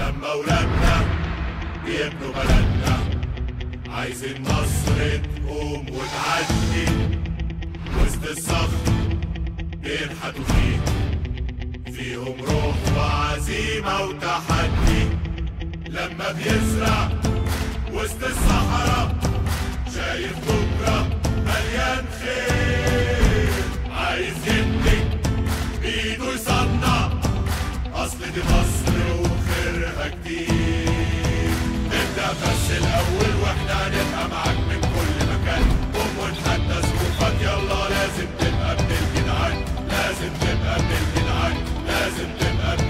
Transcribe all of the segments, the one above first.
لما ولادنا بيبنوا بلدنا عايزين مصر تقوم وتعدي وسط الصخر بينحتوا فيه فيهم روح وعزيمة وتحدي لما بيزرع وسط الصحراء شايف بكرة مليان خير عايز يبني بإيده يصنع أصل دي مصر وخيرها كتير نبدأ بس الأول وإحنا هنبقى معاك من كل مكان قوم ونحدى ظروفك يلا لازم تبقى ابن الجدعان لازم تبقى ابن الجدعان لازم تبقى ابن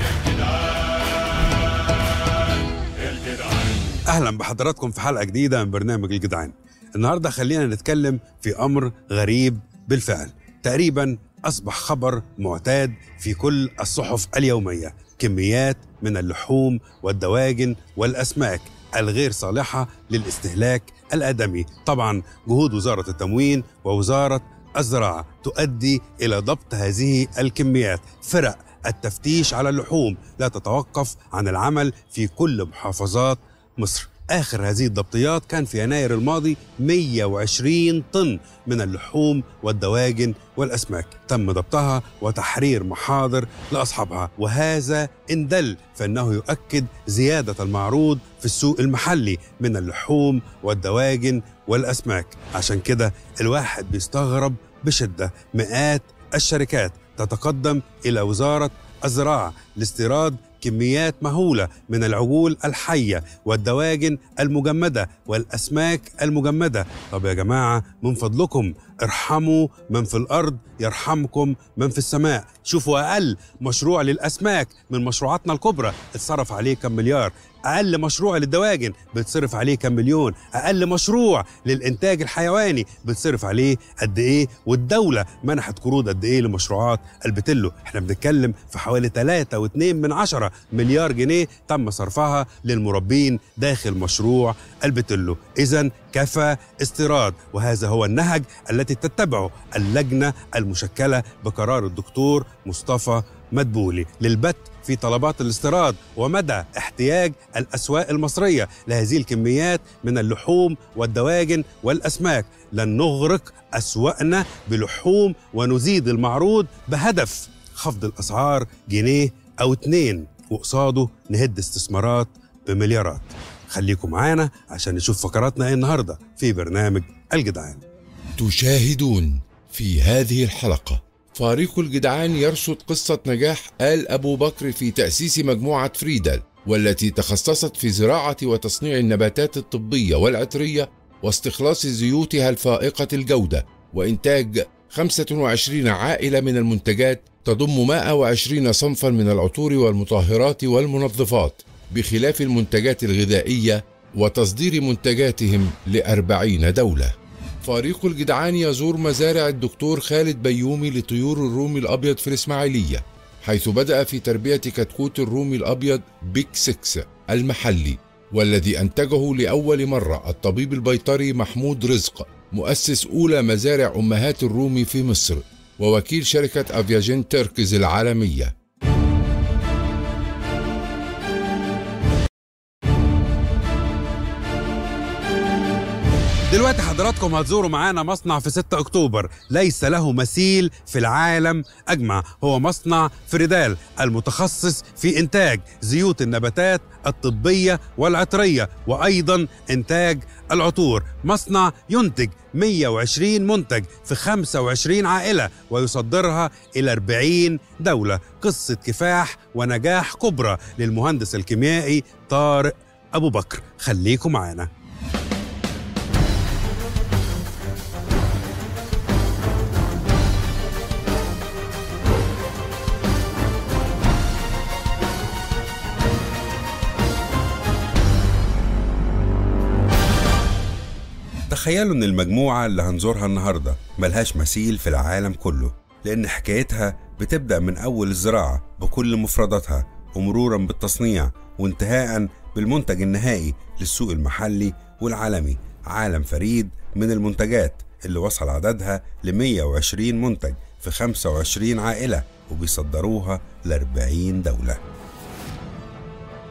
الجدعان الجدعان اهلا بحضراتكم في حلقه جديده من برنامج الجدعان النهارده خلينا نتكلم في امر غريب بالفعل تقريبا اصبح خبر معتاد في كل الصحف اليوميه كميات من اللحوم والدواجن والاسماك الغير صالحه للاستهلاك الادمي طبعا جهود وزاره التموين ووزاره الزراعه تؤدي الى ضبط هذه الكميات فرق التفتيش على اللحوم لا تتوقف عن العمل في كل محافظات مصر آخر هذه الضبطيات كان في يناير الماضي 120 طن من اللحوم والدواجن والأسماك تم ضبطها وتحرير محاضر لأصحابها وهذا إن دل فإنه يؤكد زيادة المعروض في السوق المحلي من اللحوم والدواجن والأسماك عشان كده الواحد بيستغرب بشدة مئات الشركات تتقدم إلى وزارة الزراعة لاستيراد كميات مهولة من العجول الحية والدواجن المجمدة والأسماك المجمدة طب يا جماعة من فضلكم ارحموا من في الأرض يرحمكم من في السماء شوفوا أقل مشروع للأسماك من مشروعاتنا الكبرى اتصرف عليه كم مليار أقل مشروع للدواجن بتصرف عليه كم مليون أقل مشروع للإنتاج الحيواني بتصرف عليه قد إيه والدولة منحت قروض قد إيه لمشروعات البتلو احنا بنتكلم في حوالي 3.2 من عشرة مليار جنيه تم صرفها للمربين داخل مشروع البتلو إذا كفى استيراد وهذا هو النهج التي تتبعه اللجنة المشكلة بقرار الدكتور مصطفى مدبولي للبت في طلبات الاستيراد ومدى احتياج الاسواق المصريه لهذه الكميات من اللحوم والدواجن والاسماك لن نغرق اسواقنا بلحوم ونزيد المعروض بهدف خفض الاسعار جنيه او اتنين وقصاده نهد استثمارات بمليارات خليكم معانا عشان نشوف فقراتنا ايه النهارده في برنامج الجدعان تشاهدون في هذه الحلقة فريق الجدعان يرصد قصة نجاح آل أبو بكر في تأسيس مجموعة فريدل والتي تخصصت في زراعة وتصنيع النباتات الطبية والعطرية واستخلاص زيوتها الفائقة الجودة وإنتاج 25 عائلة من المنتجات تضم 120 صنفا من العطور والمطهرات والمنظفات بخلاف المنتجات الغذائية وتصدير منتجاتهم لأربعين دولة فريق الجدعان يزور مزارع الدكتور خالد بيومي لطيور الرومي الأبيض في الإسماعيلية حيث بدأ في تربية كتكوت الرومي الأبيض بيك سكس المحلي والذي أنتجه لأول مرة الطبيب البيطري محمود رزق مؤسس أولى مزارع أمهات الرومي في مصر ووكيل شركة أفياجين تركز العالمية دلوقتي حضراتكم هتزوروا معانا مصنع في 6 اكتوبر ليس له مثيل في العالم اجمع هو مصنع فريدال المتخصص في انتاج زيوت النباتات الطبيه والعطريه وايضا انتاج العطور مصنع ينتج 120 منتج في 25 عائله ويصدرها الى 40 دوله قصه كفاح ونجاح كبرى للمهندس الكيميائي طارق ابو بكر خليكم معانا تخيلوا ان المجموعة اللي هنزورها النهاردة ملهاش مثيل في العالم كله لان حكايتها بتبدأ من اول الزراعة بكل مفرداتها ومرورا بالتصنيع وانتهاء بالمنتج النهائي للسوق المحلي والعالمي عالم فريد من المنتجات اللي وصل عددها ل 120 منتج في 25 عائلة وبيصدروها ل 40 دولة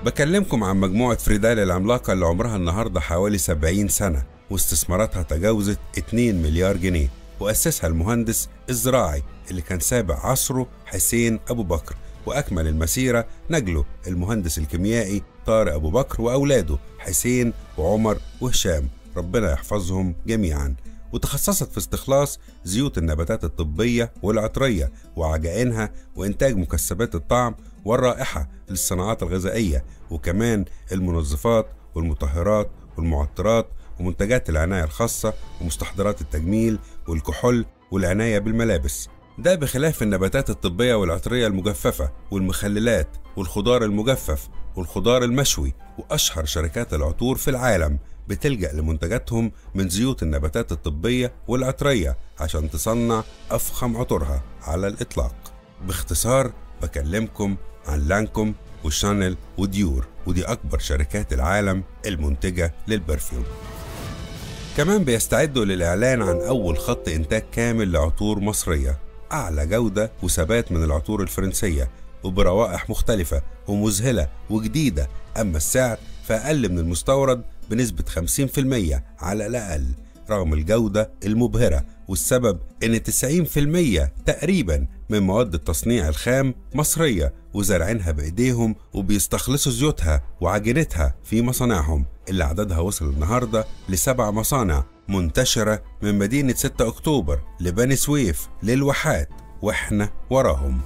بكلمكم عن مجموعة فريدال العملاقة اللي عمرها النهاردة حوالي 70 سنة واستثماراتها تجاوزت 2 مليار جنيه وأسسها المهندس الزراعي اللي كان سابق عصره حسين أبو بكر وأكمل المسيرة نجله المهندس الكيميائي طارق أبو بكر وأولاده حسين وعمر وهشام ربنا يحفظهم جميعا وتخصصت في استخلاص زيوت النباتات الطبية والعطرية وعجائنها وإنتاج مكسبات الطعم والرائحة للصناعات الغذائية وكمان المنظفات والمطهرات والمعطرات ومنتجات العناية الخاصة ومستحضرات التجميل والكحول والعناية بالملابس ده بخلاف النباتات الطبية والعطرية المجففة والمخللات والخضار المجفف والخضار المشوي وأشهر شركات العطور في العالم بتلجأ لمنتجاتهم من زيوت النباتات الطبية والعطرية عشان تصنع أفخم عطورها على الإطلاق باختصار بكلمكم عن لانكوم وشانيل وديور ودي أكبر شركات العالم المنتجة للبرفيوم كمان بيستعدوا للإعلان عن أول خط إنتاج كامل لعطور مصرية أعلى جودة وثبات من العطور الفرنسية وبروائح مختلفة ومذهلة وجديدة أما السعر فأقل من المستورد بنسبة 50% على الأقل رغم الجودة المبهرة والسبب إن 90% تقريبا من مواد التصنيع الخام مصرية وزارعينها بإيديهم وبيستخلصوا زيوتها وعجينتها في مصانعهم اللي عددها وصل النهاردة لسبع مصانع منتشرة من مدينة 6 أكتوبر لبني سويف للواحات وإحنا وراهم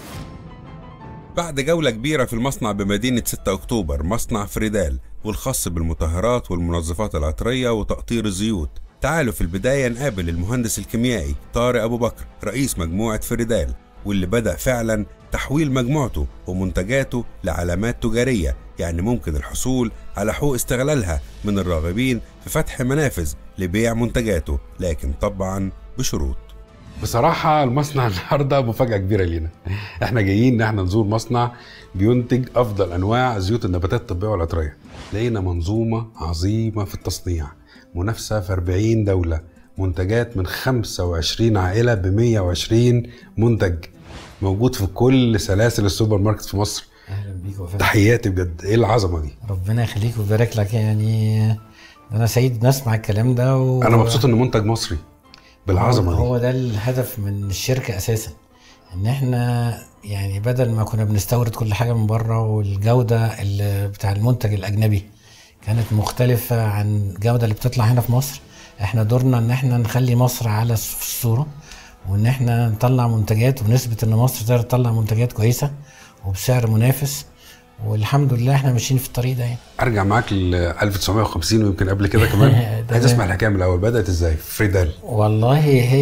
بعد جولة كبيرة في المصنع بمدينة 6 أكتوبر مصنع فريدال والخاص بالمطهرات والمنظفات العطرية وتقطير الزيوت تعالوا في البداية نقابل المهندس الكيميائي طارق أبو بكر رئيس مجموعة فريدال واللي بدأ فعلا تحويل مجموعته ومنتجاته لعلامات تجارية يعني ممكن الحصول على حقوق استغلالها من الراغبين في فتح منافذ لبيع منتجاته لكن طبعا بشروط بصراحة المصنع النهاردة مفاجأة كبيرة لينا احنا جايين ان احنا نزور مصنع بينتج افضل انواع زيوت النباتات الطبية والعطرية لقينا منظومة عظيمة في التصنيع منافسة في 40 دولة منتجات من 25 عائلة ب 120 منتج موجود في كل سلاسل السوبر ماركت في مصر اهلا بيك وفاء تحياتي بجد ايه العظمة دي ربنا يخليك ويبارك لك يعني انا سعيد نسمع الكلام ده و... انا مبسوط انه منتج مصري بالعظمة دي هو ده الهدف من الشركه اساسا ان احنا يعني بدل ما كنا بنستورد كل حاجه من بره والجوده اللي بتاع المنتج الاجنبي كانت مختلفه عن الجوده اللي بتطلع هنا في مصر احنا دورنا ان احنا نخلي مصر على الصوره وان احنا نطلع منتجات ونثبت ان مصر تقدر تطلع منتجات كويسه وبسعر منافس والحمد لله احنا ماشيين في الطريق ده يعني ارجع معاك ل 1950 ويمكن قبل كده كمان عايز اسمع الحكايه من الاول بدات ازاي فريدال والله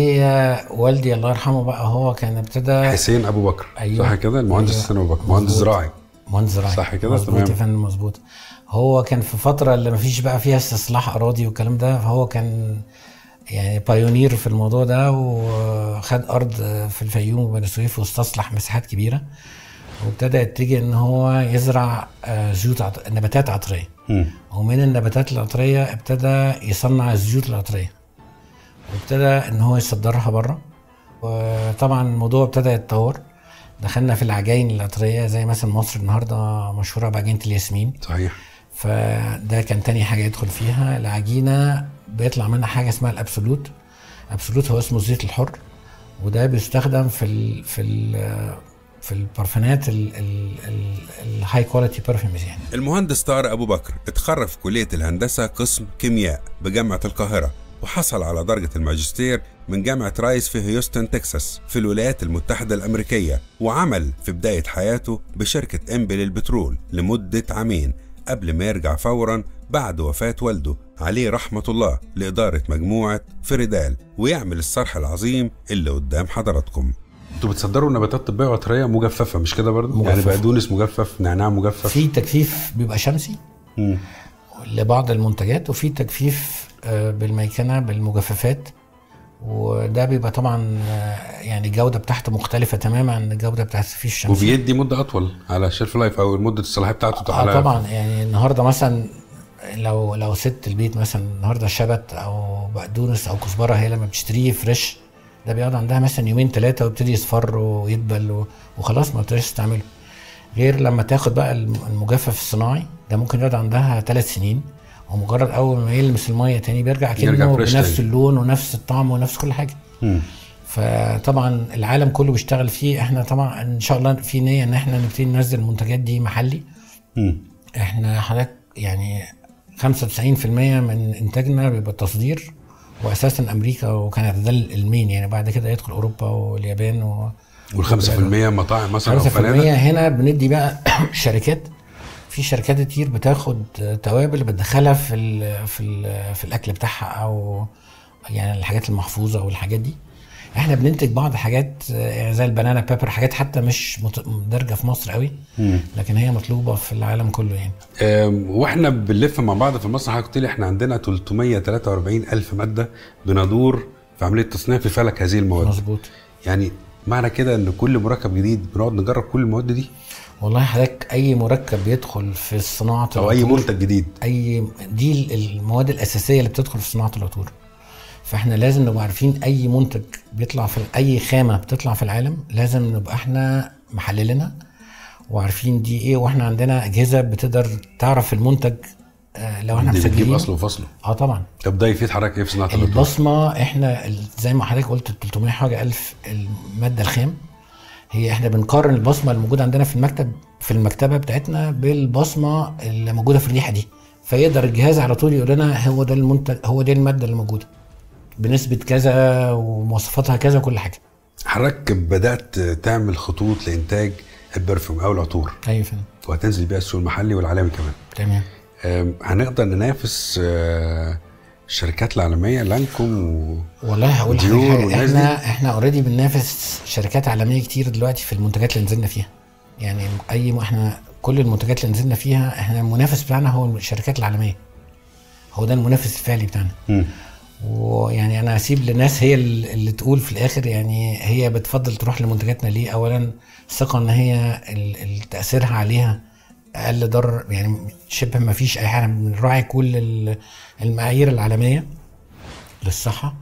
هي والدي الله يرحمه بقى هو كان ابتدى حسين ابو بكر أيوة. صح كده المهندس أيوة. حسين ابو بكر مهندس مظبوط. زراعي مهندس زراعي صح كده؟ مظبوط تمام. يا فندم مظبوط هو كان في فتره اللي ما فيش بقى فيها استصلاح اراضي والكلام ده فهو كان يعني بايونير في الموضوع ده وخد ارض في الفيوم وبني سويف واستصلح مساحات كبيره وابتدى يتجه ان هو يزرع آه، زيوت عط... نباتات عطريه مم. ومن النباتات العطريه ابتدى يصنع الزيوت العطريه وابتدى ان هو يصدرها بره وطبعا الموضوع ابتدى يتطور دخلنا في العجائن العطريه زي مثلا مصر النهارده مشهوره بعجينه الياسمين صحيح فده كان تاني حاجه يدخل فيها العجينه بيطلع منها حاجه اسمها الابسولوت ابسولوت هو اسمه الزيت الحر وده بيستخدم في ال في ال في البارفانات الهاي كواليتي برفيومز يعني المهندس طارق أبو بكر اتخرج في كلية الهندسة قسم كيمياء بجامعة القاهرة وحصل على درجة الماجستير من جامعة رايس في هيوستن تكساس في الولايات المتحدة الأمريكية وعمل في بداية حياته بشركة إمبل للبترول لمدة عامين قبل ما يرجع فورا بعد وفاة والده عليه رحمة الله لإدارة مجموعة فريدال ويعمل الصرح العظيم اللي قدام حضراتكم انتوا بتصدروا نباتات طبيه وعطريه مجففه مش كده برضه يعني مجففة. بقدونس مجفف نعناع مجفف في تجفيف بيبقى شمسي مم. لبعض المنتجات وفي تجفيف آه، بالميكنه بالمجففات وده بيبقى طبعا آه، يعني الجوده بتاعته مختلفه تماما عن الجوده بتاعت التجفيف الشمسي وبيدي مده اطول على الشيلف لايف او مده الصلاحيه بتاعته اه طبعا يعني النهارده مثلا لو لو ست البيت مثلا النهارده شبت او بقدونس او كزبره هي لما بتشتريه فريش ده بيقعد عندها مثلا يومين ثلاثه ويبتدي يصفر ويدبل و- وخلاص ما تقدرش تستعمله غير لما تاخد بقى الم- المجفف الصناعي ده ممكن يقعد عندها ثلاث سنين ومجرد اول ما يلمس الميه تاني بيرجع يرجع كأنه فريش بنفس تاني. اللون ونفس الطعم ونفس كل حاجه مم. فطبعا العالم كله بيشتغل فيه احنا طبعا ان شاء الله في نيه ان احنا نبتدي ننزل المنتجات دي محلي مم. احنا حضرتك يعني 95% من انتاجنا بيبقى تصدير واساسا امريكا وكندا ده المين يعني بعد كده يدخل اوروبا واليابان و وال5% مطاعم مثلا او 5% فنادق هنا بندي بقى شركات في شركات كتير بتاخد توابل بتدخلها في ال في ال في الاكل بتاعها او يعني الحاجات المحفوظه او الحاجات دي احنا بننتج بعض حاجات آه، زي البنانا بيبر حاجات حتى مش مت- مدرجه في مصر قوي لكن هي مطلوبه في العالم كله يعني أم، واحنا بنلف مع بعض في مصر حضرتك قلت لي احنا عندنا 343 الف ماده بندور في عمليه تصنيع في فلك هذه المواد مظبوط يعني معنى كده ان كل مركب جديد بنقعد نجرب كل المواد دي والله حضرتك اي مركب بيدخل في صناعه او اي العطور، منتج جديد اي دي المواد الاساسيه اللي بتدخل في صناعه العطور فاحنا لازم نبقى عارفين اي منتج بيطلع في اي خامه بتطلع في العالم لازم نبقى احنا محللينها وعارفين دي ايه واحنا عندنا اجهزه بتقدر تعرف المنتج آه، لو احنا دي بتجيب مسجلين اصله وفصله اه طبعا طب ده يفيد حضرتك ايه في صناعه العطور؟ البصمه احنا ال- زي ما حضرتك قلت 300 حاجه الف الماده الخام هي احنا بنقارن البصمه الموجوده عندنا في المكتب في المكتبه بتاعتنا بالبصمه اللي موجوده في الريحه دي فيقدر الجهاز على طول يقول لنا هو ده المنتج هو دي الماده اللي موجوده بنسبه كذا ومواصفاتها كذا وكل حاجه حضرتك بدات تعمل خطوط لانتاج البرفيوم او العطور ايوه فندم وهتنزل بيها السوق المحلي والعالمي كمان تمام أم، هنقدر ننافس آه، الشركات العالميه لانكم و... والله هقول ديور لحضرتك حاجه والناس احنا احنا اوريدي بننافس شركات عالميه كتير دلوقتي في المنتجات اللي نزلنا فيها يعني اي احنا كل المنتجات اللي نزلنا فيها احنا المنافس بتاعنا هو الشركات العالميه هو ده المنافس الفعلي بتاعنا مم. ويعني انا هسيب للناس هي ال- اللي تقول في الاخر يعني هي بتفضل تروح لمنتجاتنا ليه اولا ثقه ان هي ال- ال- تاثيرها عليها اقل ضرر يعني شبه ما فيش اي حاجه بنراعي كل ال- المعايير العالميه للصحه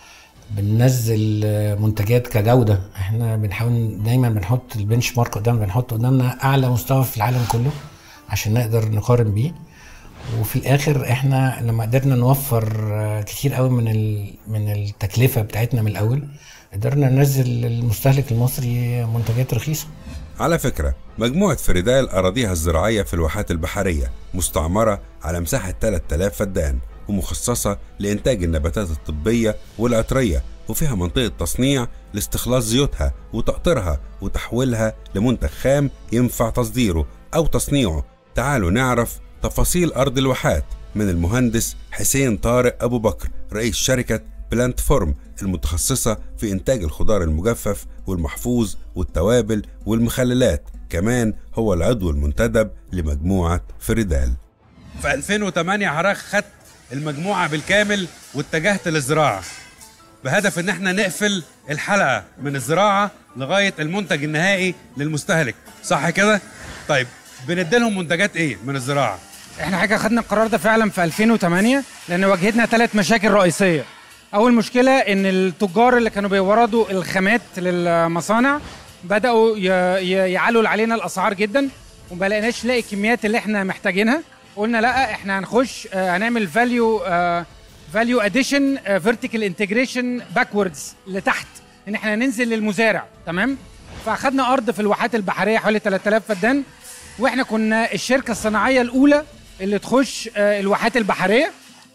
بننزل آه، منتجات كجوده احنا بنحاول دايما بنحط البنش مارك قدامنا بنحط قدامنا اعلى مستوى في العالم كله عشان نقدر نقارن بيه وفي الاخر احنا لما قدرنا نوفر آه، كتير قوي من ال- من التكلفه بتاعتنا من الاول قدرنا ننزل للمستهلك المصري منتجات رخيصه على فكرة مجموعة فريدال أراضيها الزراعية في الواحات البحرية مستعمرة على مساحة 3000 فدان ومخصصة لإنتاج النباتات الطبية والعطرية وفيها منطقة تصنيع لاستخلاص زيوتها وتقطيرها وتحويلها لمنتج خام ينفع تصديره أو تصنيعه تعالوا نعرف تفاصيل أرض الواحات من المهندس حسين طارق أبو بكر رئيس شركة بلانت فورم المتخصصة في إنتاج الخضار المجفف والمحفوظ والتوابل والمخللات كمان هو العضو المنتدب لمجموعة فريدال في 2008 حضرتك خدت المجموعه بالكامل واتجهت للزراعه بهدف ان احنا نقفل الحلقه من الزراعه لغايه المنتج النهائي للمستهلك صح كده طيب بندي لهم منتجات ايه من الزراعه احنا حاجه خدنا القرار ده فعلا في 2008 لان واجهتنا ثلاث مشاكل رئيسيه اول مشكله ان التجار اللي كانوا بيوردوا الخامات للمصانع بداوا ي- ي- يعلوا علينا الاسعار جدا وما لقيناش نلاقي الكميات اللي احنا محتاجينها قلنا لا احنا هنخش آه، هنعمل فاليو فاليو اديشن فيرتيكال انتجريشن باكوردز لتحت ان احنا ننزل للمزارع تمام فاخدنا ارض في الواحات البحريه حوالي 3000 فدان واحنا كنا الشركه الصناعيه الاولى اللي تخش آه، الواحات البحريه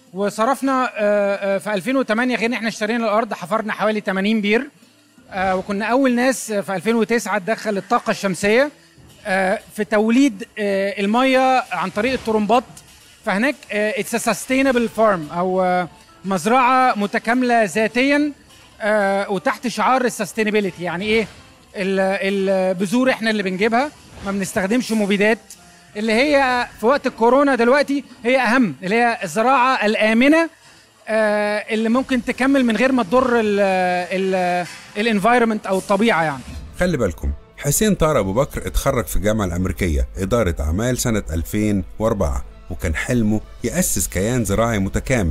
وصرفنا آه، آه، في 2008 غير ان احنا اشترينا الارض حفرنا حوالي 80 بير آه، وكنا اول ناس في 2009 تدخل الطاقه الشمسيه آه، في توليد آه، الميه عن طريق الطرمبات فهناك اتس سستينبل فارم او آه، مزرعه متكامله ذاتيا آه، وتحت شعار السستينابيلتي يعني ايه ال- البذور احنا اللي بنجيبها ما بنستخدمش مبيدات اللي هي في وقت الكورونا دلوقتي هي اهم اللي هي الزراعه الامنه آه، اللي ممكن تكمل من غير ما تضر الانفايرمنت او الطبيعه يعني خلي بالكم حسين طارق أبو بكر اتخرج في الجامعة الأمريكية إدارة أعمال سنة 2004 وكان حلمه يأسس كيان زراعي متكامل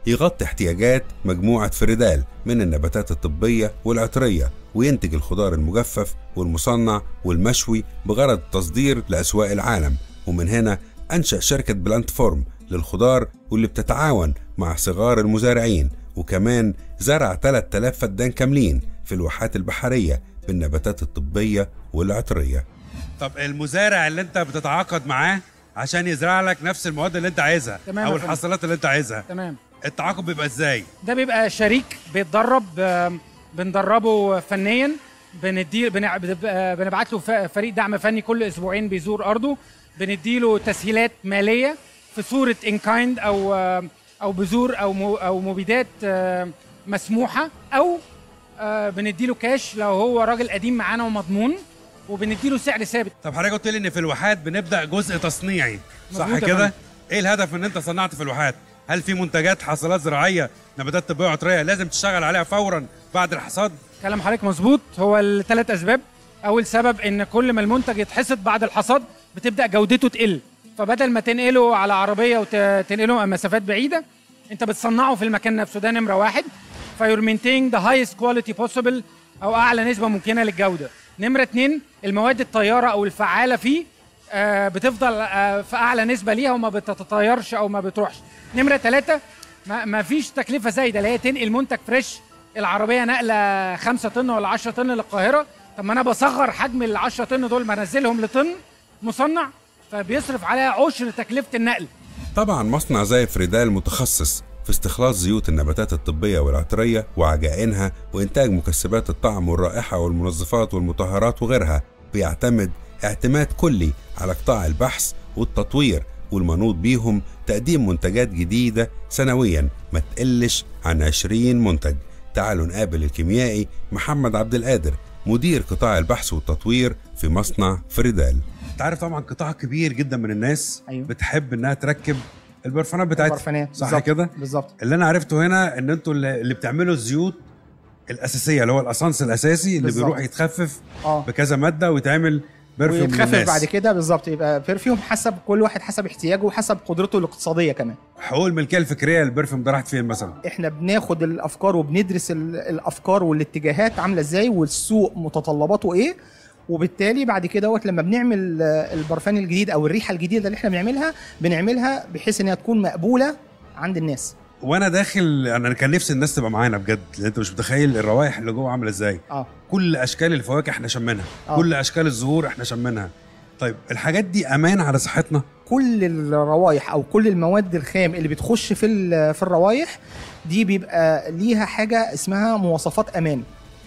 يغطي احتياجات مجموعة فريدال من النباتات الطبية والعطرية وينتج الخضار المجفف والمصنع والمشوي بغرض التصدير لأسواق العالم ومن هنا أنشأ شركة بلانت فورم للخضار واللي بتتعاون مع صغار المزارعين وكمان زرع 3000 فدان كاملين في الواحات البحرية بالنباتات الطبية والعطرية طب المزارع اللي انت بتتعاقد معاه عشان يزرع لك نفس المواد اللي انت عايزها تمام او يا فندم. الحصلات اللي انت عايزها تمام التعاقد بيبقى ازاي ده بيبقى شريك بيتدرب آم، بندربه فنيا بندي بنع- بنبقى- بنبعت له ف- فريق دعم فني كل اسبوعين بيزور ارضه بنديله تسهيلات ماليه في صوره ان كايند او آم، او بذور او مو- او مبيدات آم، مسموحه او آه، بنديله كاش لو هو راجل قديم معانا ومضمون وبنديله سعر ثابت طب حضرتك قلت لي ان في الواحات بنبدا جزء تصنيعي صح مظبوط يا كده فندم. ايه الهدف ان انت صنعت في الواحات هل في منتجات حاصلات زراعيه نباتات طبيه وعطريه لازم تشتغل عليها فورا بعد الحصاد كلام حضرتك مظبوط هو الثلاث اسباب اول سبب ان كل ما المنتج يتحصد بعد الحصاد بتبدا جودته تقل فبدل ما تنقله على عربيه وتنقله مسافات بعيده انت بتصنعه في المكان نفسه ده نمره واحد فيور مينتين ذا هايست كواليتي بوسيبل او اعلى نسبه ممكنه للجوده نمره اتنين المواد الطياره او الفعاله فيه آه، بتفضل آه، في اعلى نسبه ليها وما بتتطيرش او ما بتروحش نمره ثلاثة ما, ما فيش تكلفه زايده اللي هي تنقل منتج فريش العربيه نقله 5 طن ولا 10 طن للقاهره طب ما انا بصغر حجم ال 10 طن دول بنزلهم لطن مصنع فبيصرف عليها عشر تكلفه النقل طبعا مصنع زي فريدال متخصص في استخلاص زيوت النباتات الطبية والعطرية وعجائنها وإنتاج مكسبات الطعم والرائحة والمنظفات والمطهرات وغيرها بيعتمد اعتماد كلي على قطاع البحث والتطوير والمنوط بيهم تقديم منتجات جديدة سنويا ما تقلش عن 20 منتج تعالوا نقابل الكيميائي محمد عبد القادر مدير قطاع البحث والتطوير في مصنع فريدال انت عارف طبعا قطاع كبير جدا من الناس أيوه. بتحب انها تركب البرفانات بتاعتها البرفانات صح بالظبط، كده بالظبط اللي انا عرفته هنا ان انتوا اللي اللي بتعملوا الزيوت الاساسيه اللي هو الاسانس الاساسي اللي بالظبط. بيروح يتخفف اه بكذا ماده ويتعمل برفيوم ويتخفف للناس بعد كده بالظبط يبقى برفيوم حسب كل واحد حسب احتياجه وحسب قدرته الاقتصاديه كمان حقوق الملكيه الفكريه للبرفيوم ده راحت فين مثلا احنا بناخد الافكار وبندرس ال- الافكار والاتجاهات عامله ازاي والسوق متطلباته ايه وبالتالي بعد كده وقت لما بنعمل آه، البرفان الجديد او الريحه الجديده اللي احنا بنعملها بنعملها بحيث انها تكون مقبوله عند الناس وانا داخل انا كان نفسي الناس تبقى معانا بجد لان انت مش متخيل الروائح اللي جوه عامله ازاي اه كل اشكال الفواكه احنا شمينها آه. كل اشكال الزهور احنا شمينها طيب الحاجات دي امان على صحتنا كل الروايح او كل المواد الخام اللي بتخش في ال- في الروايح دي بيبقى ليها حاجه اسمها مواصفات امان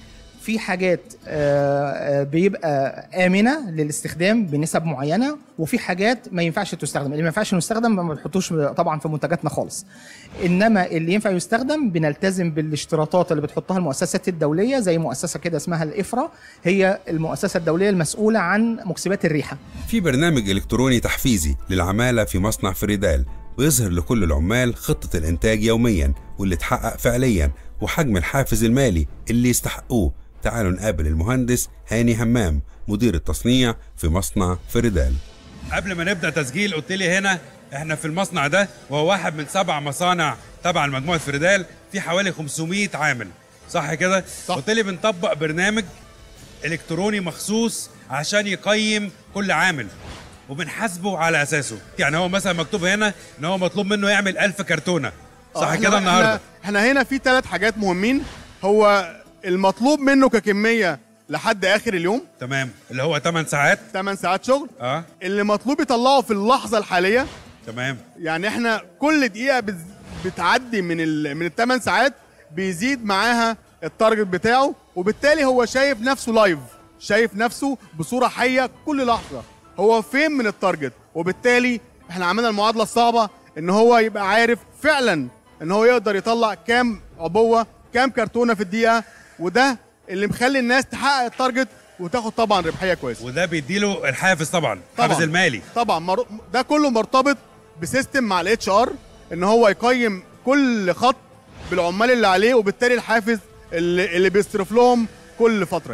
في حاجات آه، آه، بيبقى امنه للاستخدام بنسب معينه وفي حاجات ما ينفعش تستخدم اللي ما ينفعش يستخدم ما بنحطوش طبعا في منتجاتنا خالص انما اللي ينفع يستخدم بنلتزم بالاشتراطات اللي بتحطها المؤسسات الدوليه زي مؤسسه كده اسمها الافرا هي المؤسسه الدوليه المسؤوله عن مكسبات الريحه في برنامج إلكتروني تحفيزي للعمالة في مصنع فريدال ويظهر لكل العمال خطة الإنتاج يوميا واللي اتحقق فعليا وحجم الحافز المالي اللي يستحقوه تعالوا نقابل المهندس هاني همام مدير التصنيع في مصنع فريدال قبل ما نبدأ تسجيل قلت لي هنا احنا في المصنع ده وهو واحد من سبع مصانع تبع لمجموعة فريدال في حوالي 500 عامل صح كده؟ صح. قلت لي بنطبق برنامج الكتروني مخصوص عشان يقيم كل عامل وبنحاسبه على اساسه يعني هو مثلا مكتوب هنا ان هو مطلوب منه يعمل ألف كرتونه صح آه، كده إحنا- النهارده احنا, احنا هنا في ثلاث حاجات مهمين هو المطلوب منه ككميه لحد اخر اليوم تمام اللي هو 8 ساعات 8 ساعات شغل اه اللي مطلوب يطلعه في اللحظه الحاليه تمام يعني احنا كل دقيقه بت- بتعدي من ال من الثمان ساعات بيزيد معاها التارجت بتاعه وبالتالي هو شايف نفسه لايف شايف نفسه بصوره حيه كل لحظه هو فين من التارجت وبالتالي احنا عملنا المعادله الصعبه ان هو يبقى عارف فعلا ان هو يقدر يطلع كام عبوه كام كرتونه في الدقيقه وده اللي مخلي الناس تحقق التارجت وتاخد طبعا ربحيه كويسه وده بيديله الحافز طبعا طبعاً. الحافز المالي طبعا مر... ده كله مرتبط بسيستم مع الاتش ار ان هو يقيم كل خط بالعمال اللي عليه وبالتالي الحافز اللي, اللي بيصرف لهم كل فتره يعني.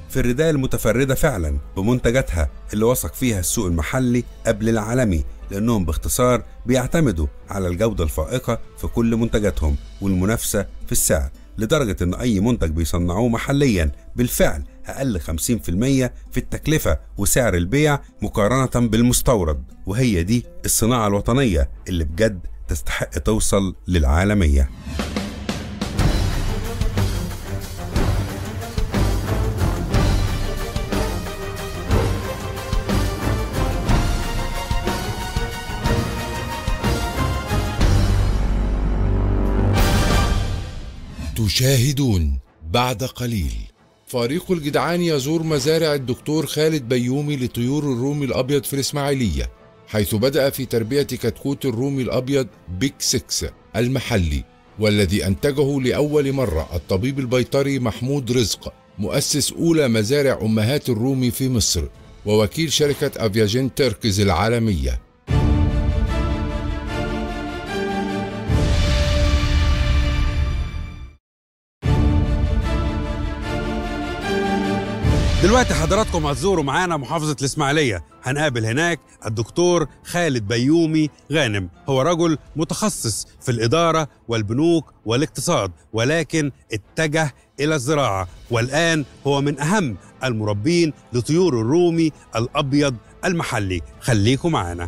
فريدال متفردة فعلا بمنتجاتها اللي وثق فيها السوق المحلي قبل العالمي لأنهم باختصار بيعتمدوا على الجودة الفائقة في كل منتجاتهم والمنافسة في السعر لدرجة إن أي منتج بيصنعوه محليا بالفعل أقل 50% في التكلفة وسعر البيع مقارنة بالمستورد وهي دي الصناعة الوطنية اللي بجد تستحق توصل للعالمية تشاهدون بعد قليل فريق الجدعان يزور مزارع الدكتور خالد بيومي لطيور الرومي الأبيض في الإسماعيلية حيث بدأ في تربية كتكوت الرومي الأبيض بيك 6 المحلي والذي أنتجه لأول مرة الطبيب البيطري محمود رزق مؤسس أولى مزارع أمهات الرومي في مصر ووكيل شركة أفياجين تركز العالمية دلوقتي حضراتكم هتزوروا معانا محافظة الإسماعيلية هنقابل هناك الدكتور خالد بيومي غانم هو رجل متخصص في الإدارة والبنوك والاقتصاد ولكن اتجه إلى الزراعة والآن هو من أهم المربين لطيور الرومي الأبيض المحلي خليكم معانا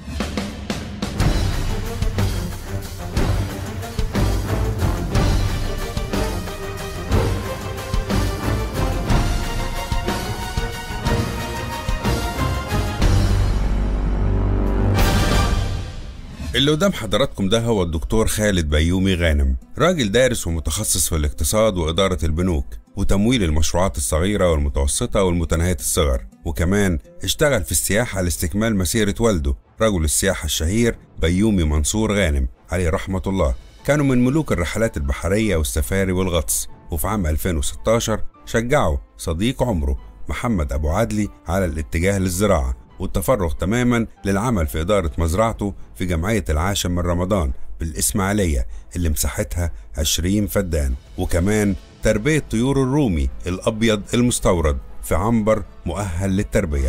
اللي قدام حضراتكم ده هو الدكتور خالد بيومي غانم راجل دارس ومتخصص في الاقتصاد وإدارة البنوك وتمويل المشروعات الصغيرة والمتوسطة والمتناهية الصغر وكمان اشتغل في السياحة لاستكمال مسيرة والده رجل السياحة الشهير بيومي منصور غانم عليه رحمة الله كانوا من ملوك الرحلات البحرية والسفاري والغطس وفي عام 2016 شجعوا صديق عمره محمد أبو عدلي على الاتجاه للزراعة والتفرغ تماما للعمل في إدارة مزرعته في جمعية العاشر من رمضان بالإسماعيلية اللي مساحتها 20 فدان وكمان تربية طيور الرومي الأبيض المستورد في عنبر مؤهل للتربية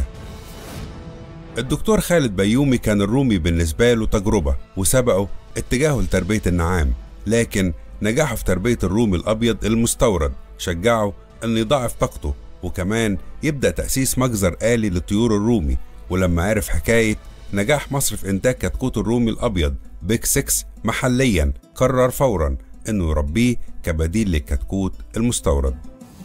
الدكتور خالد بيومي كان الرومي بالنسبة له تجربة وسبقه اتجاهه لتربية النعام لكن نجاحه في تربية الرومي الأبيض المستورد شجعه أن يضاعف طاقته وكمان يبدأ تأسيس مجزر آلي لطيور الرومي ولما عرف حكاية نجاح مصر في إنتاج كتكوت الرومي الأبيض بيك 6 محليا قرر فورا إنه يربيه كبديل للكتكوت المستورد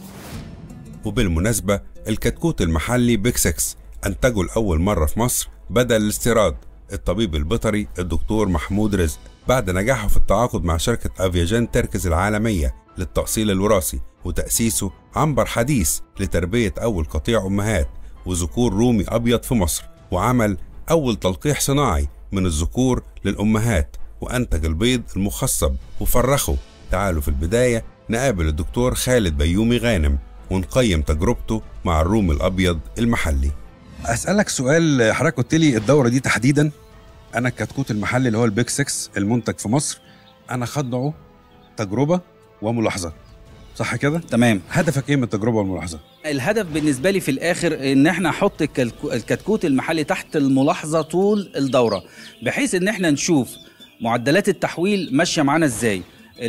وبالمناسبة الكتكوت المحلي بيك 6 أنتجه لأول مرة في مصر بدل الاستيراد الطبيب البيطري الدكتور محمود رزق بعد نجاحه في التعاقد مع شركة أفياجان تركز العالمية للتأصيل الوراثي وتأسيسه عنبر حديث لتربية أول قطيع أمهات وذكور رومي أبيض في مصر وعمل أول تلقيح صناعي من الذكور للأمهات وأنتج البيض المخصب وفرخه تعالوا في البداية نقابل الدكتور خالد بيومي غانم ونقيم تجربته مع الرومي الأبيض المحلي أسألك سؤال حضرتك قلت لي الدورة دي تحديدا أنا الكتكوت المحلي اللي هو البيك 6 المنتج في مصر أنا خضعه تجربة وملاحظة صح كده؟ تمام هدفك ايه من التجربة والملاحظة؟ الهدف بالنسبه لي في الاخر ان احنا نحط الكلكو- الكتكوت المحلي تحت الملاحظه طول الدوره بحيث ان احنا نشوف معدلات التحويل ماشيه معانا ازاي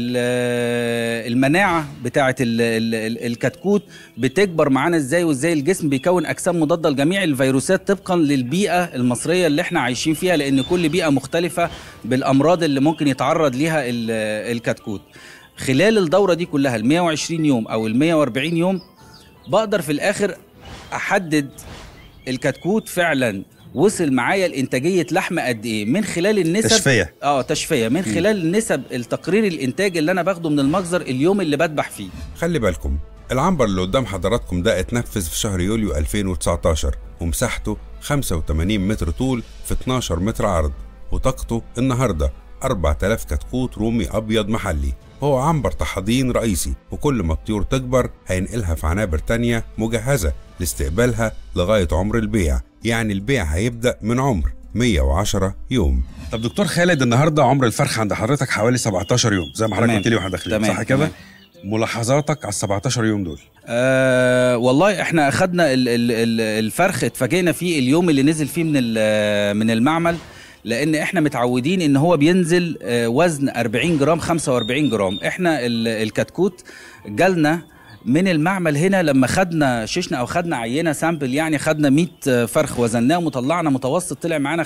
ال- المناعه بتاعه ال- ال- ال- الكتكوت بتكبر معانا ازاي وازاي الجسم بيكون اجسام مضاده لجميع الفيروسات طبقا للبيئه المصريه اللي احنا عايشين فيها لان كل بيئه مختلفه بالامراض اللي ممكن يتعرض ليها ال- الكتكوت خلال الدوره دي كلها ال 120 يوم او ال 140 يوم بقدر في الاخر احدد الكتكوت فعلا وصل معايا لانتاجيه لحم قد ايه من خلال النسب تشفية. اه تشفيه من خلال نسب التقرير الانتاج اللي انا باخده من المجزر اليوم اللي بذبح فيه خلي بالكم العنبر اللي قدام حضراتكم ده اتنفذ في شهر يوليو 2019 ومساحته 85 متر طول في 12 متر عرض وطاقته النهارده 4000 كتكوت رومي ابيض محلي هو عنبر تحضين رئيسي وكل ما الطيور تكبر هينقلها في عنابر تانية مجهزة لاستقبالها لغاية عمر البيع يعني البيع هيبدأ من عمر 110 يوم طب دكتور خالد النهارده عمر الفرخ عند حضرتك حوالي 17 يوم زي ما حضرتك تمام. قلت لي واحنا داخلين تمام. صح كده؟ تمام. ملاحظاتك على ال 17 يوم دول أه والله احنا اخدنا ال- ال- ال- الفرخ اتفاجئنا فيه اليوم اللي نزل فيه من ال- من المعمل لان احنا متعودين ان هو بينزل آه، وزن 40 جرام 45 جرام احنا ال- الكتكوت جالنا من المعمل هنا لما خدنا شيشنا او خدنا عينه سامبل يعني خدنا 100 فرخ وزناهم وطلعنا متوسط طلع معانا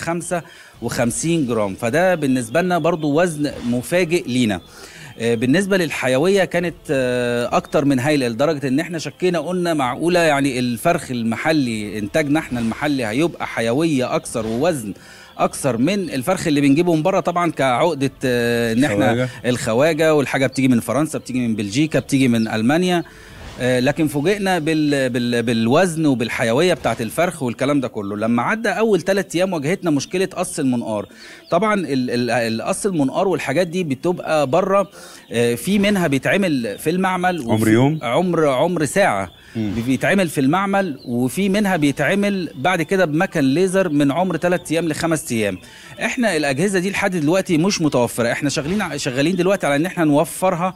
55 جرام فده بالنسبه لنا برضو وزن مفاجئ لينا آه، بالنسبه للحيويه كانت آه، اكتر من هايله لدرجه ان احنا شكينا قلنا معقوله يعني الفرخ المحلي انتاجنا احنا المحلي هيبقى حيويه اكثر ووزن اكثر من الفرخ اللي بنجيبه من بره طبعا كعقده آه، ان احنا خواجة. الخواجه والحاجه بتيجي من فرنسا بتيجي من بلجيكا بتيجي من المانيا آه، لكن فوجئنا بال... بال... بالوزن وبالحيويه بتاعت الفرخ والكلام ده كله لما عدى اول ثلاث ايام واجهتنا مشكله قص المنقار طبعا ال- ال- القص المنقار والحاجات دي بتبقى بره آه، في منها بيتعمل في المعمل وفي- عمر يوم؟ عمر عمر ساعه بيتعمل في المعمل وفي منها بيتعمل بعد كده بمكن ليزر من عمر 3 ايام لخمس ايام احنا الاجهزه دي لحد دلوقتي مش متوفره احنا شغالين ع- شغالين دلوقتي على ان احنا نوفرها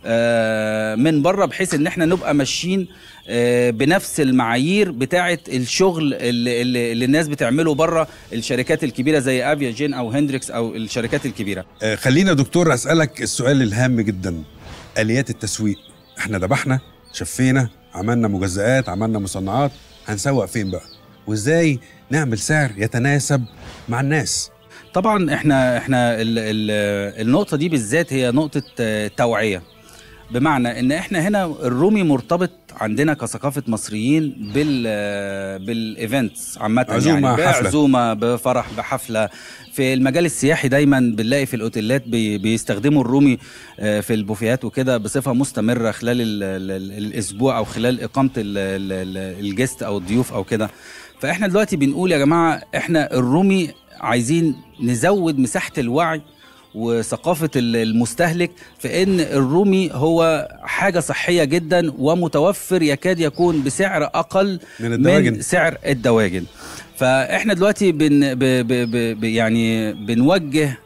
آه، من بره بحيث ان احنا نبقى ماشيين آه، بنفس المعايير بتاعه الشغل اللي, اللي, اللي الناس بتعمله بره الشركات الكبيره زي افيا جين او هندريكس او الشركات الكبيره آه، خلينا دكتور اسالك السؤال الهام جدا اليات التسويق احنا ذبحنا شفينا عملنا مجزئات عملنا مصنعات هنسوق فين بقى وازاي نعمل سعر يتناسب مع الناس طبعا احنا احنا ال ال النقطه دي بالذات هي نقطه آه، توعيه بمعنى ان احنا هنا الرومي مرتبط عندنا كثقافه مصريين بال آه، بالايفنتس عامه عزومة، يعني حفلة. بعزومه بفرح بحفله في المجال السياحي دايما بنلاقي في الاوتيلات بي بيستخدموا الرومي آه، في البوفيهات وكده بصفه مستمره خلال ال ال ال الاسبوع او خلال اقامه ال- ال- ال- الجست او الضيوف او كده فاحنا دلوقتي بنقول يا جماعه احنا الرومي عايزين نزود مساحه الوعي وثقافة ال- المستهلك في ان الرومي هو حاجة صحية جدا ومتوفر يكاد يكون بسعر اقل من الدواجن. من سعر الدواجن فاحنا دلوقتي بن ب ب ب ب يعني بنوجه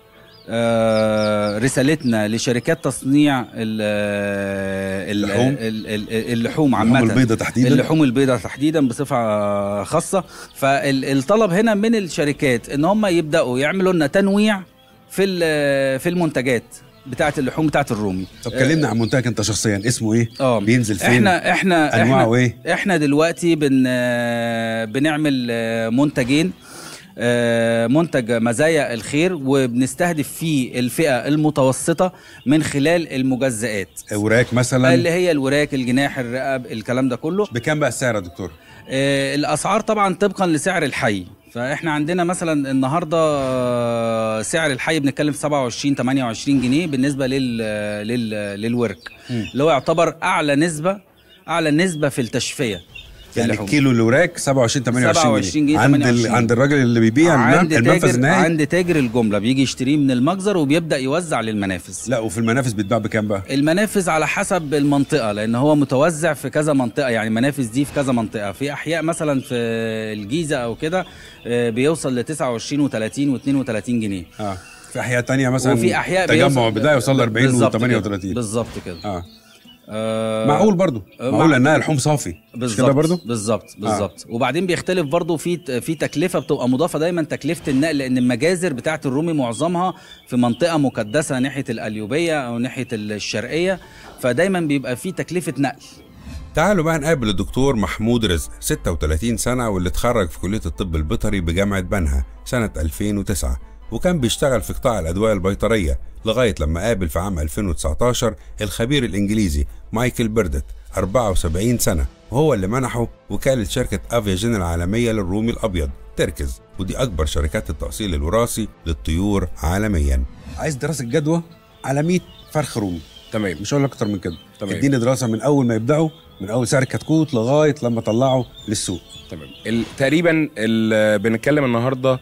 آه، رسالتنا لشركات تصنيع ال- ال- اللحوم؟ ال- ال- اللحوم عامة اللحوم البيضاء تحديدا اللحوم البيضاء تحديدا بصفه خاصه فالطلب هنا من الشركات ان هم يبداوا يعملوا لنا تنويع في ال- في المنتجات بتاعه اللحوم بتاعه الرومي طب كلمنا عن منتجك انت شخصيا اسمه ايه اه بينزل فين احنا احنا أنواعه احنا إيه؟ احنا دلوقتي بن بنعمل آه، منتجين آه، منتج مزايا الخير وبنستهدف فيه الفئه المتوسطه من خلال المجزئات اوراق مثلا اللي هي الوراك الجناح الرقب الكلام ده كله بكام بقى السعر يا دكتور آه، الاسعار طبعا طبقا لسعر الحي فاحنا عندنا مثلا النهارده آه، سعر الحي بنتكلم في 27 28 جنيه بالنسبه لل لل للورك اللي هو يعتبر اعلى نسبه اعلى نسبه في التشفيه في يعني اللحوم. الكيلو الوراك 27 28 27 جنيه، عند ال... 28. عند الراجل اللي بيبيع عند المن- المنفذ تاجر النهائي عند تاجر الجمله بيجي يشتريه من المجزر وبيبدا يوزع للمنافذ لا وفي المنافذ بيتباع بكام بقى المنافذ على حسب المنطقة لأن هو متوزع في كذا منطقة يعني المنافذ دي في كذا منطقة في أحياء مثلا في الجيزة أو كده آه، بيوصل ل 29 و30 و32 جنيه اه في احياء تانية مثلا وفي أحياء تجمع بيوصل- بدايه يوصل ل 40 و بالظبط كده. 38 بالظبط كده اه آه، معقول برضو آه، معقول مع- لانها لحوم صافي مش بالظبط كده برضو بالظبط بالظبط وبعدين بيختلف برضو في في تكلفه بتبقى مضافه دايما تكلفه النقل لان المجازر بتاعه الرومي معظمها في منطقه مكدسه ناحيه القليوبيه او ناحيه الشرقيه فدايما بيبقى في تكلفه نقل تعالوا بقى نقابل الدكتور محمود رزق 36 سنة واللي اتخرج في كلية الطب البيطري بجامعة بنها سنة 2009 وكان بيشتغل في قطاع الأدوية البيطرية لغاية لما قابل في عام 2019 الخبير الإنجليزي مايكل بيردت 74 سنة وهو اللي منحه وكالة شركة أفياجين العالمية للرومي الأبيض تركز ودي أكبر شركات التأصيل الوراثي للطيور عالميا عايز دراسة جدوى على 100 فرخ رومي تمام مش هقول لك اكتر من كده تمام. اديني دراسه من اول ما يبداوا من اول سعر الكتكوت لغايه لما طلعوا للسوق تمام ال- تقريبا ال- بنتكلم النهارده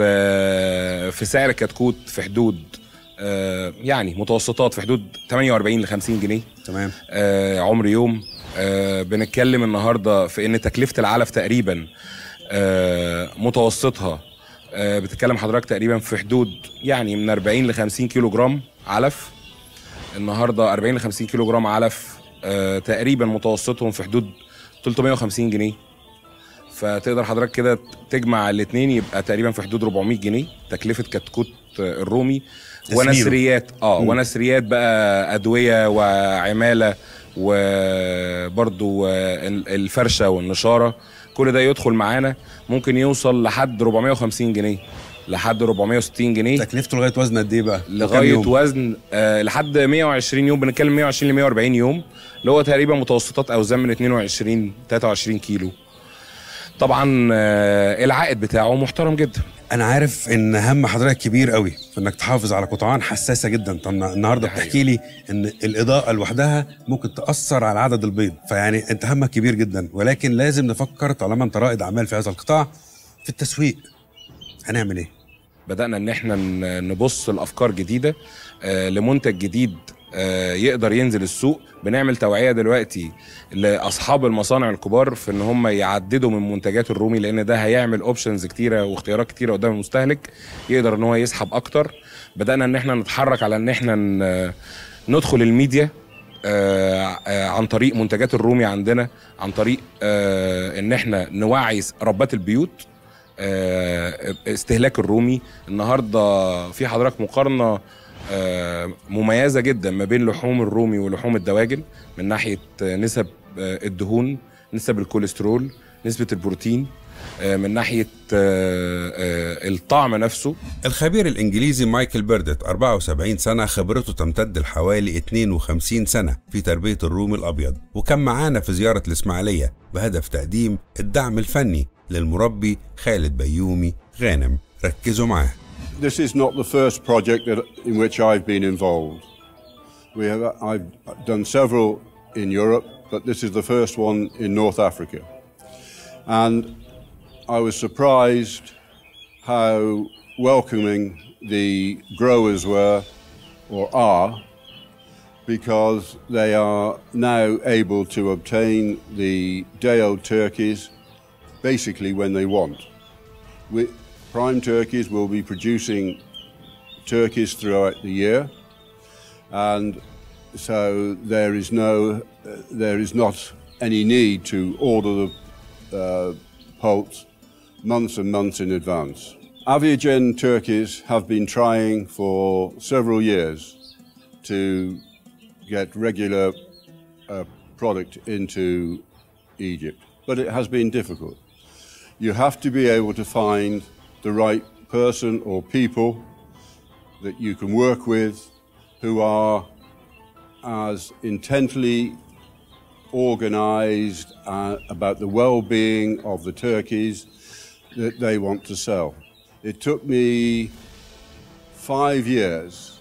في في سعر كتكوت في حدود آه، يعني متوسطات في حدود 48 ل 50 جنيه تمام آه، عمر يوم آه، بنتكلم النهارده في ان تكلفه العلف تقريبا آه، متوسطها آه، بتتكلم حضرتك تقريبا في حدود يعني من 40 ل 50 كيلو جرام علف النهارده 40 ل 50 كيلو جرام علف آه تقريبا متوسطهم في حدود 350 جنيه فتقدر حضرتك كده تجمع الاثنين يبقى تقريبا في حدود 400 جنيه تكلفه كتكوت آه، الرومي تسمينه. ونسريات اه مم. ونسريات بقى ادويه وعماله وبرضو آه، ال- الفرشه والنشاره كل ده يدخل معانا ممكن يوصل لحد 450 جنيه لحد 460 جنيه تكلفته لغايه وزن قد ايه بقى؟ كام لغايه يوم؟ وزن آه لحد 120 يوم بنتكلم 120 ل 140 يوم اللي هو تقريبا متوسطات اوزان من 22 23 كيلو طبعا آه العائد بتاعه محترم جدا انا عارف ان هم حضرتك كبير قوي في انك تحافظ على قطعان حساسه جدا طب النهارده دي حقيقة. بتحكي لي ان الاضاءه لوحدها ممكن تاثر على عدد البيض فيعني انت همك كبير جدا ولكن لازم نفكر طالما انت رائد اعمال في هذا القطاع في التسويق هنعمل ايه بدانا ان احنا ن- نبص لافكار جديده آه لمنتج جديد آه يقدر ينزل السوق بنعمل توعيه دلوقتي لاصحاب المصانع الكبار في ان هم يعددوا من منتجات الرومي لان ده هيعمل اوبشنز كتيره واختيارات كتيره قدام المستهلك يقدر ان هو يسحب اكتر بدانا ان احنا نتحرك على ان احنا ن- ندخل الميديا آه، آه، عن طريق منتجات الرومي عندنا عن طريق آه، ان احنا نوعي ربات البيوت آه، استهلاك الرومي النهارده في حضرتك مقارنه آه، مميزه جدا ما بين لحوم الرومي ولحوم الدواجن من ناحيه آه، نسب آه، الدهون نسب الكوليسترول نسبه البروتين آه، من ناحيه آه، آه، الطعم نفسه الخبير الإنجليزي مايكل بيردت 74 سنة خبرته تمتد لحوالي 52 سنة في تربية الرومي الأبيض وكان معانا في زيارة الإسماعيلية بهدف تقديم الدعم الفني للمربي خالد بيومي غانم ركزوا معاه This is not the first project that, in which I've been involved. We have, I've done several in Europe, but this is the first one in North Africa. And I was surprised how welcoming the growers were or are because they are now able to obtain the day old turkeys basically when they want. We, prime turkeys will be producing turkeys throughout the year, and so there is no, uh, there is not any need to order the uh, poults months and months in advance. Aviagen turkeys have been trying for several years to get regular uh, product into Egypt, but it has been difficult. You have to be able to find the right person or people that you can work with who are as intently organized uh, about the well being of the turkeys that they want to sell. It took me five years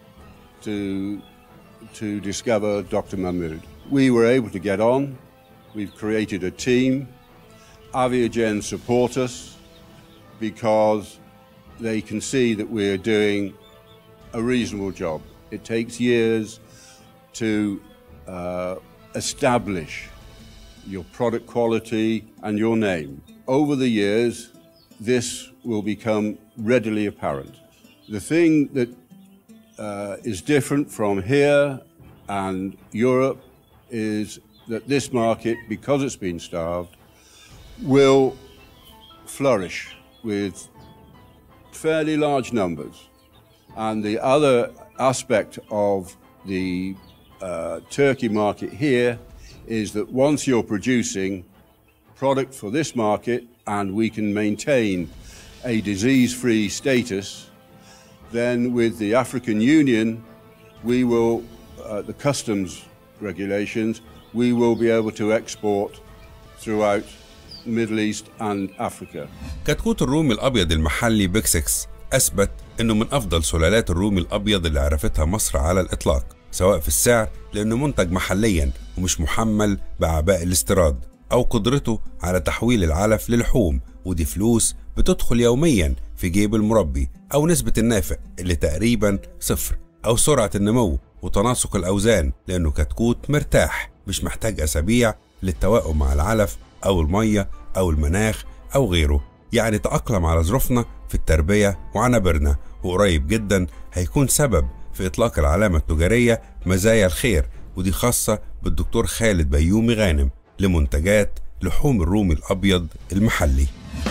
to, to discover Dr. Mahmood. We were able to get on, we've created a team. Aviagen support us because they can see that we're doing a reasonable job. It takes years to uh, establish your product quality and your name. Over the years, this will become readily apparent. The thing that uh, is different from here and Europe is that this market, because it's been starved, will flourish with fairly large numbers. And the other aspect of the uh, turkey market here is that once you're producing product for this market and we can maintain a disease free status, then with the African Union, we will, uh, the customs regulations, we will be able to export throughout the Middle East and Africa. كتكوت الرومي الأبيض المحلي بيك 6 أثبت إنه من أفضل سلالات الرومي الأبيض اللي عرفتها مصر على الإطلاق سواء في السعر لأنه منتج محليا ومش محمل بأعباء الاستيراد أو قدرته على تحويل العلف للحوم ودي فلوس بتدخل يوميا في جيب المربي أو نسبة النافع اللي تقريبا صفر أو سرعة النمو وتناسق الأوزان لأنه كتكوت مرتاح مش محتاج أسابيع للتوائم مع العلف أو المية أو المناخ أو غيره يعني تأقلم على ظروفنا في التربية وعنابرنا وقريب جدا هيكون سبب في إطلاق العلامة التجارية مزايا الخير ودي خاصة بالدكتور خالد بيومي غانم لمنتجات لحوم الرومي الأبيض المحلي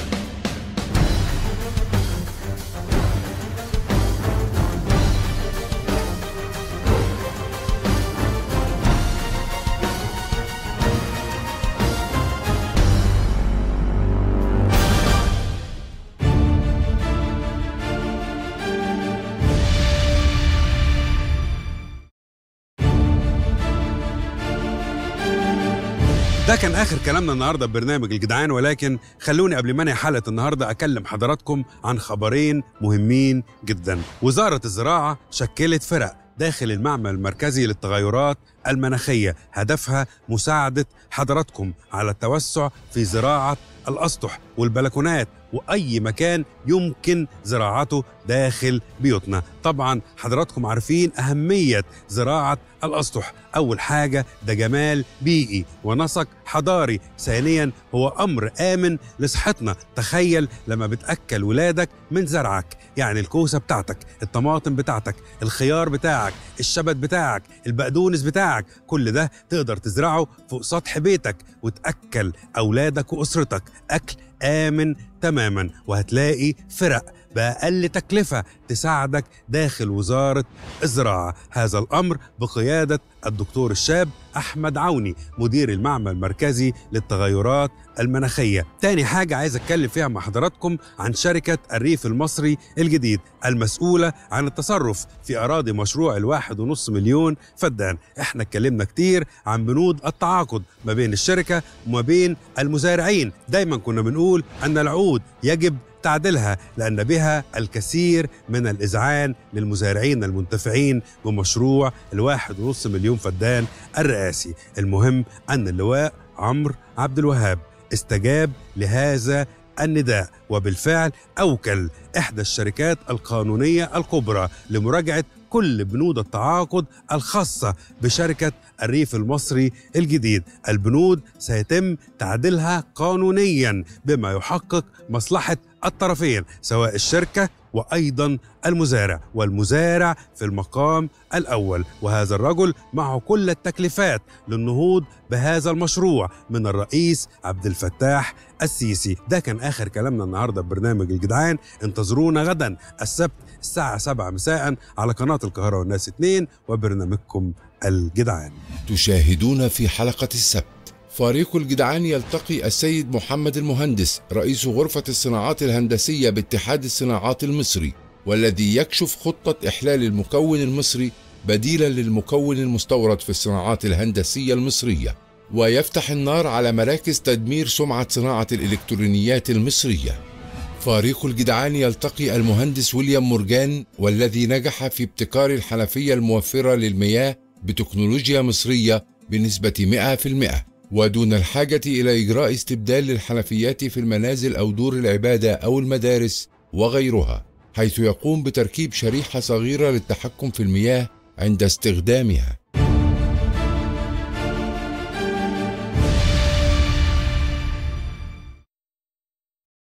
ده كان اخر كلامنا النهارده ببرنامج الجدعان ولكن خلوني قبل ما انهي حلقه النهارده اكلم حضراتكم عن خبرين مهمين جدا وزاره الزراعه شكلت فرق داخل المعمل المركزي للتغيرات المناخيه هدفها مساعده حضراتكم على التوسع في زراعه الاسطح والبلكونات واي مكان يمكن زراعته داخل بيوتنا طبعا حضراتكم عارفين اهميه زراعه الاسطح اول حاجه ده جمال بيئي ونسق حضاري ثانيا هو امر امن لصحتنا تخيل لما بتاكل ولادك من زرعك يعني الكوسه بتاعتك الطماطم بتاعتك الخيار بتاعك الشبت بتاعك البقدونس بتاعك كل ده تقدر تزرعه فوق سطح بيتك وتاكل اولادك واسرتك اكل امن تماما وهتلاقي فرق بأقل تكلفة تساعدك داخل وزارة الزراعة هذا الأمر بقيادة الدكتور الشاب أحمد عوني مدير المعمل المركزي للتغيرات المناخية تاني حاجة عايز أتكلم فيها مع حضراتكم عن شركة الريف المصري الجديد المسؤولة عن التصرف في أراضي مشروع الواحد ونص مليون فدان احنا اتكلمنا كتير عن بنود التعاقد ما بين الشركة وما بين المزارعين دايما كنا بنقول أن العقود يجب تعديلها لأن بها الكثير من الإذعان للمزارعين المنتفعين بمشروع الواحد ونص مليون فدان الرئاسي المهم أن اللواء عمرو عبد الوهاب استجاب لهذا النداء وبالفعل أوكل إحدى الشركات القانونية الكبرى لمراجعة كل بنود التعاقد الخاصة بشركة الريف المصري الجديد البنود سيتم تعديلها قانونيا بما يحقق مصلحة الطرفين سواء الشركة وأيضا المزارع والمزارع في المقام الأول وهذا الرجل معه كل التكلفات للنهوض بهذا المشروع من الرئيس عبد الفتاح السيسي ده كان آخر كلامنا النهاردة ببرنامج الجدعان انتظرونا غدا السبت الساعة 7 مساء على قناة القاهرة والناس 2 وبرنامجكم الجدعان تشاهدون في حلقة السبت فريق الجدعان يلتقي السيد محمد المهندس رئيس غرفة الصناعات الهندسية باتحاد الصناعات المصري والذي يكشف خطة إحلال المكون المصري بديلا للمكون المستورد في الصناعات الهندسية المصرية ويفتح النار على مراكز تدمير سمعة صناعة الإلكترونيات المصرية فريق الجدعان يلتقي المهندس ويليام مورجان والذي نجح في ابتكار الحنفية الموفرة للمياه بتكنولوجيا مصرية بنسبة 100% ودون الحاجة إلى إجراء استبدال للحنفيات في المنازل أو دور العبادة أو المدارس وغيرها حيث يقوم بتركيب شريحة صغيرة للتحكم في المياه عند استخدامها